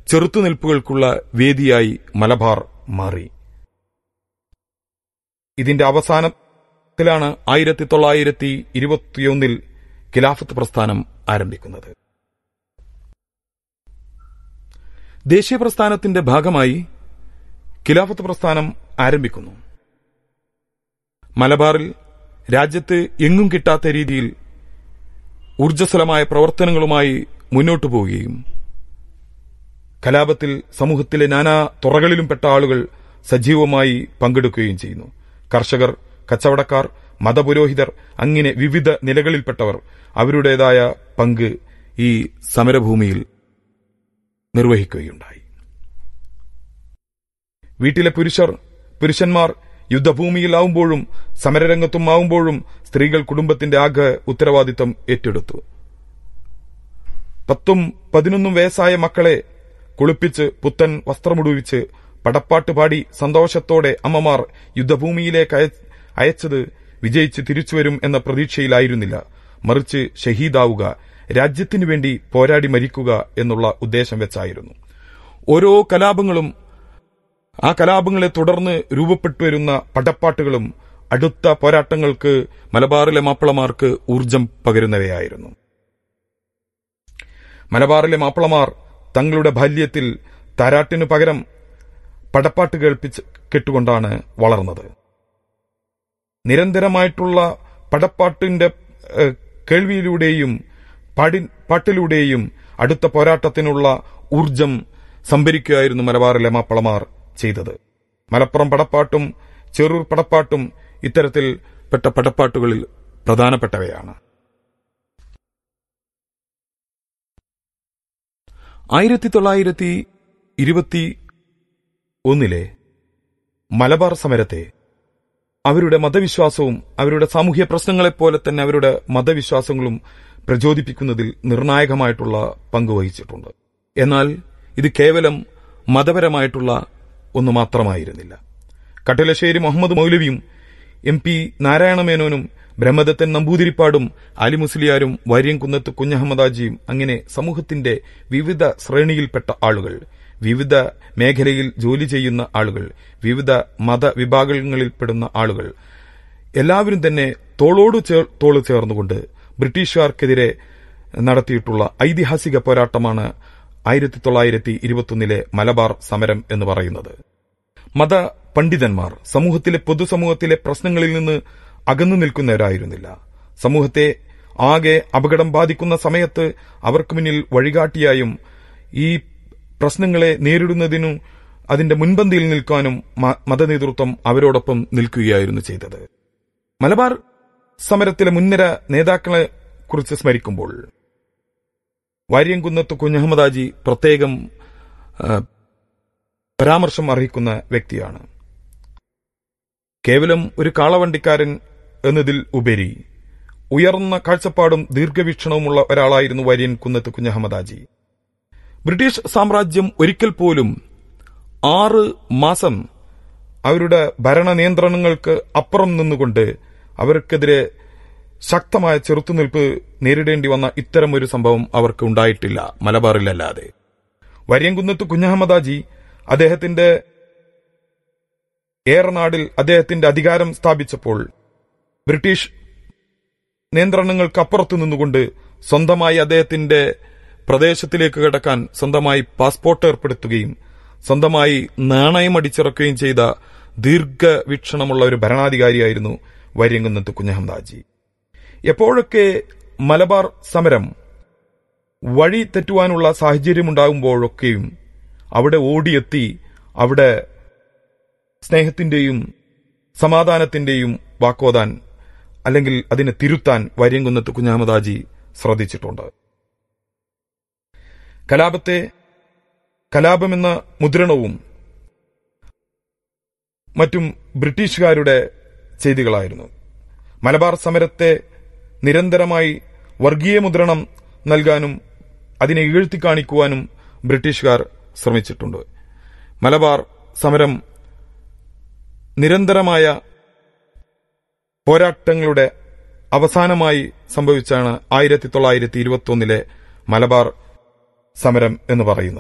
ചെറുത്തുനിൽപ്പുകൾക്കുള്ള വേദിയായി മലബാർ മാറി ഇതിന്റെ അവസാനത്തിലാണ് ആയിരത്തി തൊള്ളായിരത്തി ഇരുപത്തിയൊന്നിൽ ഖിലാഫത്ത് പ്രസ്ഥാനം ആരംഭിക്കുന്നത് ദേശീയ പ്രസ്ഥാനത്തിന്റെ ഭാഗമായി ഖിലാഫത്ത് പ്രസ്ഥാനം ആരംഭിക്കുന്നു മലബാറിൽ രാജ്യത്ത് എങ്ങും കിട്ടാത്ത രീതിയിൽ ഊർജ്ജസ്വലമായ പ്രവർത്തനങ്ങളുമായി മുന്നോട്ടു പോവുകയും കലാപത്തിൽ സമൂഹത്തിലെ നാനാ തുറകളിലും പെട്ട ആളുകൾ സജീവമായി പങ്കെടുക്കുകയും ചെയ്യുന്നു കർഷകർ കച്ചവടക്കാർ മതപുരോഹിതർ അങ്ങനെ വിവിധ നിലകളിൽപ്പെട്ടവർ അവരുടേതായ പങ്ക് ഈ സമരഭൂമിയിൽ നിർവഹിക്കുകയുണ്ടായി വീട്ടിലെ പുരുഷർ പുരുഷന്മാർ യുദ്ധഭൂമിയിലാവുമ്പോഴും സമരരംഗത്തും ആവുമ്പോഴും സ്ത്രീകൾ കുടുംബത്തിന്റെ ആകെ ഉത്തരവാദിത്തം ഏറ്റെടുത്തു പത്തും പതിനൊന്നും വയസ്സായ മക്കളെ കുളിപ്പിച്ച് പുത്തൻ വസ്ത്രമുടുവിച്ച് പടപ്പാട്ട് പാടി സന്തോഷത്തോടെ അമ്മമാർ യുദ്ധഭൂമിയിലേക്ക് അയ- അയച്ചത് വിജയിച്ച് തിരിച്ചുവരും എന്ന പ്രതീക്ഷയിലായിരുന്നില്ല മറിച്ച് ഷഹീദാവുക രാജ്യത്തിനു വേണ്ടി പോരാടി മരിക്കുക എന്നുള്ള ഉദ്ദേശം വെച്ചായിരുന്നു ഓരോ കലാപങ്ങളും ആ കലാപങ്ങളെ തുടർന്ന് രൂപപ്പെട്ടു വരുന്ന പടപ്പാട്ടുകളും അടുത്ത പോരാട്ടങ്ങൾക്ക് മലബാറിലെ മാപ്പിളമാർക്ക് ഊർജം പകരുന്നവയായിരുന്നു മലബാറിലെ മാപ്പിളമാർ തങ്ങളുടെ ബാല്യത്തിൽ താരാട്ടിനു പകരം പടപ്പാട്ട് കേൾപ്പിച്ച് കെട്ടുകൊണ്ടാണ് വളർന്നത് നിരന്തരമായിട്ടുള്ള പടപ്പാട്ടിന്റെ ഏഹ്, കേൾവിയിലൂടെയും പാടി പാട്ടിലൂടെയും അടുത്ത പോരാട്ടത്തിനുള്ള ഊർജം സംഭരിക്കുകയായിരുന്നു മലബാറിലെ മാപ്പിളമാർ ചെയ്തത് മലപ്പുറം പടപ്പാട്ടും ചെറൂർ പടപ്പാട്ടും ഇത്തരത്തിൽ പെട്ട പടപ്പാട്ടുകളിൽ പ്രധാനപ്പെട്ടവയാണ് ആയിരത്തി തൊള്ളായിരത്തി ഇരുപത്തി ഒന്നിലെ മലബാർ സമരത്തെ അവരുടെ മതവിശ്വാസവും അവരുടെ സാമൂഹ്യ പ്രശ്നങ്ങളെപ്പോലെ തന്നെ അവരുടെ മതവിശ്വാസങ്ങളും പ്രചോദിപ്പിക്കുന്നതിൽ നിർണായകമായിട്ടുള്ള പങ്ക് വഹിച്ചിട്ടുണ്ട് എന്നാൽ ഇത് കേവലം മതപരമായിട്ടുള്ള ഒന്ന് മാത്രമായിരുന്നില്ല കട്ടിലശ്ശേരി മുഹമ്മദ് മൗലവിയും എം പി നാരായണമേനോനും ബ്രഹ്മദത്തൻ നമ്പൂതിരിപ്പാടും അലിമുസ്ലിയാരും വാര്യംകുന്നത്ത് കുഞ്ഞഹമ്മദാജിയും അങ്ങനെ സമൂഹത്തിന്റെ വിവിധ ശ്രേണിയിൽപ്പെട്ട ആളുകൾ വിവിധ മേഖലയിൽ ജോലി ചെയ്യുന്ന ആളുകൾ വിവിധ മതവിഭാഗങ്ങളിൽപ്പെടുന്ന ആളുകൾ എല്ലാവരും തന്നെ തോളോട് ചേർ തോള് ചേർന്നുകൊണ്ട് ബ്രിട്ടീഷുകാർക്കെതിരെ നടത്തിയിട്ടുള്ള ഐതിഹാസിക പോരാട്ടമാണ് ആയിരത്തി തൊള്ളായിരത്തി ഇരുപത്തൊന്നിലെ മലബാർ സമരം എന്ന് പറയുന്നത് മത പണ്ഡിതന്മാർ സമൂഹത്തിലെ പൊതുസമൂഹത്തിലെ പ്രശ്നങ്ങളിൽ നിന്ന് അകന്നു നിൽക്കുന്നവരായിരുന്നില്ല സമൂഹത്തെ ആകെ അപകടം ബാധിക്കുന്ന സമയത്ത് അവർക്ക് മുന്നിൽ വഴികാട്ടിയായും ഈ പ്രശ്നങ്ങളെ നേരിടുന്നതിനും അതിന്റെ മുൻപന്തിയിൽ നിൽക്കാനും മ- മതനേതൃത്വം അവരോടൊപ്പം നിൽക്കുകയായിരുന്നു ചെയ്തത് മലബാർ സമരത്തിലെ മുൻനിര നേതാക്കളെ കുറിച്ച് സ്മരിക്കുമ്പോൾ വാര്യംകുന്നത്ത് കുഞ്ഞഹമ്മദാജി പ്രത്യേകം ആ, പരാമർശം അർഹിക്കുന്ന വ്യക്തിയാണ് കേവലം ഒരു കാളവണ്ടിക്കാരൻ എന്നതിൽ ഉപരി ഉയർന്ന കാഴ്ചപ്പാടും ദീർഘവീക്ഷണവുമുള്ള ഒരാളായിരുന്നു വാര്യൻ കുന്നത്ത് കുഞ്ഞഹമ്മദാജി ബ്രിട്ടീഷ് സാമ്രാജ്യം ഒരിക്കൽ പോലും ആറ് മാസം അവരുടെ ഭരണ നിയന്ത്രണങ്ങൾക്ക് അപ്പുറം നിന്നുകൊണ്ട് അവർക്കെതിരെ ശക്തമായ ചെറുത്തുനിൽപ്പ് നേരിടേണ്ടി വന്ന ഇത്തരമൊരു സംഭവം അവർക്ക് ഉണ്ടായിട്ടില്ല മലബാറിലല്ലാതെ വര്യംകുന്നത്ത് കുഞ്ഞഹമ്മദാജി അദ്ദേഹത്തിന്റെ ഏറനാടിൽ അദ്ദേഹത്തിന്റെ അധികാരം സ്ഥാപിച്ചപ്പോൾ ബ്രിട്ടീഷ് നിയന്ത്രണങ്ങൾക്ക് അപ്പുറത്തു നിന്നുകൊണ്ട് സ്വന്തമായി അദ്ദേഹത്തിന്റെ പ്രദേശത്തിലേക്ക് കടക്കാൻ സ്വന്തമായി പാസ്പോർട്ട് ഏർപ്പെടുത്തുകയും സ്വന്തമായി നാണയം അടിച്ചിറക്കുകയും ചെയ്ത ദീർഘവീക്ഷണമുള്ള ഒരു ഭരണാധികാരിയായിരുന്നു വര്യംകുന്നത്ത് കുഞ്ഞഹമ്മദാജി എപ്പോഴൊക്കെ മലബാർ സമരം വഴി തെറ്റുവാനുള്ള സാഹചര്യമുണ്ടാകുമ്പോഴൊക്കെയും അവിടെ ഓടിയെത്തി അവിടെ സ്നേഹത്തിന്റെയും സമാധാനത്തിന്റെയും വാക്കോതാൻ അല്ലെങ്കിൽ അതിനെ തിരുത്താൻ വര്യംകുന്നത്ത് കുഞ്ഞഹമ്മദാജി ശ്രദ്ധിച്ചിട്ടുണ്ട് കലാപത്തെ കലാപമെന്ന മുദ്രണവും മറ്റും ബ്രിട്ടീഷുകാരുടെ ചെയ്തികളായിരുന്നു മലബാർ സമരത്തെ നിരന്തരമായി വർഗീയ മുദ്രണം നൽകാനും അതിനെ ഈഴ്ത്തി കാണിക്കുവാനും ബ്രിട്ടീഷുകാർ ശ്രമിച്ചിട്ടുണ്ട് മലബാർ സമരം നിരന്തരമായ പോരാട്ടങ്ങളുടെ അവസാനമായി സംഭവിച്ചാണ് ആയിരത്തി തൊള്ളായിരത്തി ഇരുപത്തി ഒന്നിലെ മലബാർ സമരം എന്ന് പറയുന്നത്